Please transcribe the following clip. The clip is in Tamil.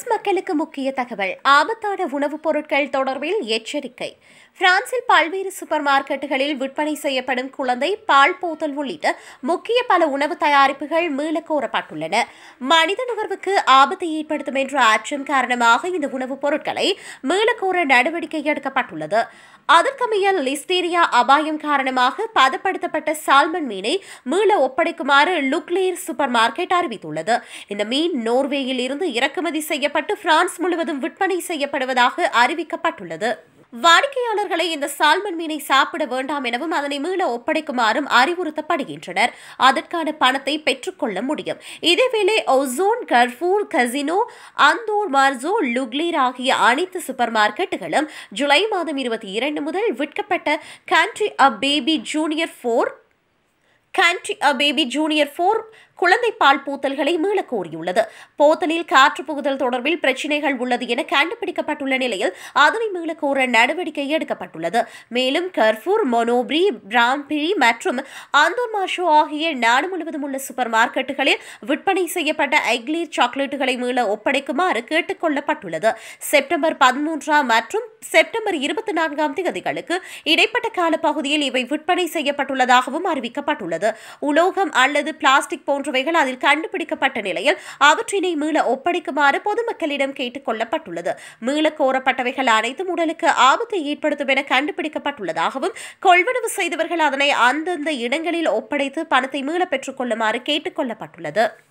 மக்களுக்கு முக்கிய தகவல் ஆபத்தான உணவுப் பொருட்கள் தொடர்பில் எச்சரிக்கை பிரான்சில் பல்வேறு சூப்பர் மார்க்கெட்டுகளில் விற்பனை செய்யப்படும் குழந்தை பால் போத்தல் உள்ளிட்ட முக்கிய பல உணவு தயாரிப்புகள் மீள கோரப்பட்டுள்ளன மனித நுகர்வுக்கு ஆபத்தை ஏற்படுத்தும் என்ற அச்சம் காரணமாக இந்த உணவுப் பொருட்களை மீளக்கோர நடவடிக்கை எடுக்கப்பட்டுள்ளது அதற்கமைய லிஸ்டீரியா அபாயம் காரணமாக பதப்படுத்தப்பட்ட சால்மன் மீனை மீள ஒப்படைக்குமாறு லுக்லேர் சூப்பர் மார்க்கெட் அறிவித்துள்ளது இந்த மீன் நோர்வேயில் இருந்து இறக்குமதி செய்யப்பட்டு பிரான்ஸ் முழுவதும் விற்பனை செய்யப்படுவதாக அறிவிக்கப்பட்டுள்ளது வாடிக்கையாளர்களை இந்த சால்மன் மீனை சாப்பிட வேண்டாம் எனவும் அதனை மீள ஒப்படைக்குமாறும் அறிவுறுத்தப்படுகின்றனர் அதற்கான பணத்தை பெற்றுக்கொள்ள முடியும் இதேவேளை ஒசோன் கர்ஃபூர் கசினோ அந்தோர் மார்சோ லுக்லீர் ஆகிய அனைத்து சூப்பர் மார்க்கெட்டுகளும் ஜூலை மாதம் இருபத்தி இரண்டு முதல் விற்கப்பட்ட country a baby junior four country a baby junior four குழந்தை பால் பூத்தல்களை மீள கோரியுள்ளது போத்தலில் காற்று புகுதல் தொடர்பில் பிரச்சினைகள் உள்ளது என கண்டுபிடிக்கப்பட்டுள்ள நிலையில் அதனை மீள கோர நடவடிக்கை எடுக்கப்பட்டுள்ளது மேலும் கர்ஃபூர் மொனோப்ரி பிராம்பிரி மற்றும் அந்தோர் மாஷோ ஆகிய நாடு முழுவதும் உள்ள சூப்பர் மார்க்கெட்டுகளில் விற்பனை செய்யப்பட்ட எக்லீர் சாக்லேட்டுகளை மீள ஒப்படைக்குமாறு கேட்டுக் கொள்ளப்பட்டுள்ளது செப்டம்பர் பதிமூன்றாம் மற்றும் செப்டம்பர் இருபத்தி நான்காம் தேதிகளுக்கு இடைப்பட்ட காலப்பகுதியில் இவை விற்பனை செய்யப்பட்டுள்ளதாகவும் அறிவிக்கப்பட்டுள்ளது உலோகம் அல்லது பிளாஸ்டிக் போன்றவைகள் அதில் கண்டுபிடிக்கப்பட்ட நிலையில் அவற்றினை மீள ஒப்படைக்குமாறு பொதுமக்களிடம் கேட்டுக் கொள்ளப்பட்டுள்ளது மீள கோரப்பட்டவைகள் அனைத்தும் உடலுக்கு ஆபத்தை ஏற்படுத்தும் என கண்டுபிடிக்கப்பட்டுள்ளதாகவும் கொள்வனவு செய்தவர்கள் அதனை அந்தந்த இடங்களில் ஒப்படைத்து பணத்தை மீள பெற்றுக் கொள்ளுமாறு கேட்டுக் கொள்ளப்பட்டுள்ளது